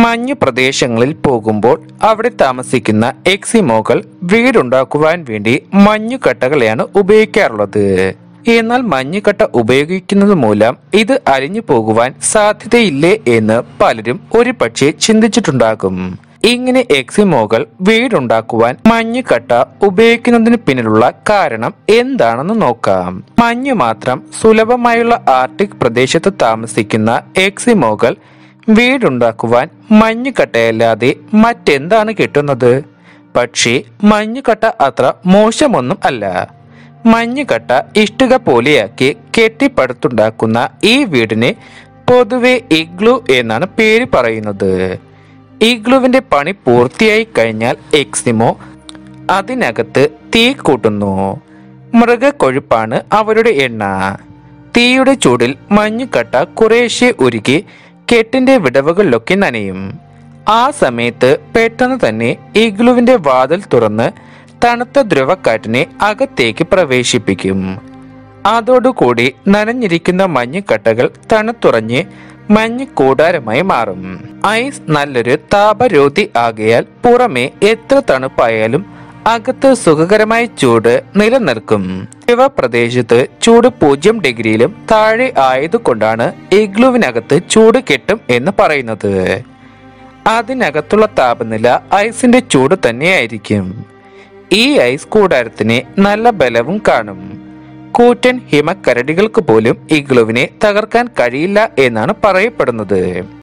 മഞ്ഞു പ്രദേശങ്ങളിൽ പോകുമ്പോൾ അവിടെ താമസിക്കുന്ന എക്സിമോകൾ വീടുണ്ടാക്കുവാൻ വേണ്ടി മഞ്ഞുകട്ടകളെയാണ് ഉപയോഗിക്കാറുള്ളത് എന്നാൽ മഞ്ഞുകട്ട ഉപയോഗിക്കുന്നത് മൂലം ഇത് അലിഞ്ഞു പോകുവാൻ സാധ്യതയില്ലേ എന്ന് പലരും ഒരു പക്ഷേ ചിന്തിച്ചിട്ടുണ്ടാകും ഇങ്ങനെ എക്സിമോകൾ വീടുണ്ടാക്കുവാൻ മഞ്ഞുകട്ട ഉപയോഗിക്കുന്നതിന് പിന്നിലുള്ള കാരണം എന്താണെന്ന് നോക്കാം മഞ്ഞ് മാത്രം സുലഭമായുള്ള ആർട്ടിക് പ്രദേശത്ത് താമസിക്കുന്ന എക്സിമോകൾ വീടുണ്ടാക്കുവാൻ മഞ്ഞുകട്ടയല്ലാതെ മറ്റെന്താണ് കിട്ടുന്നത് പക്ഷേ മഞ്ഞുകട്ട അത്ര മോശമൊന്നും അല്ല മഞ്ഞുകട്ട ഇഷ്ടിക പോലെയാക്കി കെട്ടിപ്പടുത്തുണ്ടാക്കുന്ന ഈ വീടിനെ പൊതുവെ ഇഗ്ലു എന്നാണ് പേര് പറയുന്നത് ഇഗ്ലുവിന്റെ പണി പൂർത്തിയായി കഴിഞ്ഞാൽ എക്സിമോ അതിനകത്ത് തീ കൂട്ടുന്നു മൃഗക്കൊഴുപ്പാണ് അവരുടെ എണ്ണ തീയുടെ ചൂടിൽ മഞ്ഞുകട്ട കുറേശ്ശെ ഉരുകി കെട്ടിന്റെ വിടവുകളിലൊക്കെ നനയും ആ സമയത്ത് പെട്ടെന്ന് തന്നെ ഇഗ്ലുവിന്റെ വാതിൽ തുറന്ന് തണുത്ത ദ്രവക്കാറ്റിനെ അകത്തേക്ക് പ്രവേശിപ്പിക്കും അതോടുകൂടി നനഞ്ഞിരിക്കുന്ന മഞ്ഞുകട്ടകൾ തണുത്തുറഞ്ഞ് മഞ്ഞ് കൂടാരമായി മാറും ഐസ് നല്ലൊരു താപരോധി ആകയാൽ പുറമെ എത്ര തണുപ്പായാലും അകത്ത് സുഖകരമായ ചൂട് നിലനിൽക്കും ഇവ പ്രദേശത്ത് ചൂട് പൂജ്യം ഡിഗ്രിയിലും താഴെ ആയതുകൊണ്ടാണ് ഇഗ്ലുവിനകത്ത് ചൂട് കെട്ടും എന്ന് പറയുന്നത് അതിനകത്തുള്ള താപനില ഐസിന്റെ ചൂട് തന്നെയായിരിക്കും ഈ ഐസ് കൂടാരത്തിന് നല്ല ബലവും കാണും കൂറ്റൻ ഹിമക്കരടികൾക്ക് പോലും ഇഗ്ലുവിനെ തകർക്കാൻ കഴിയില്ല എന്നാണ് പറയപ്പെടുന്നത്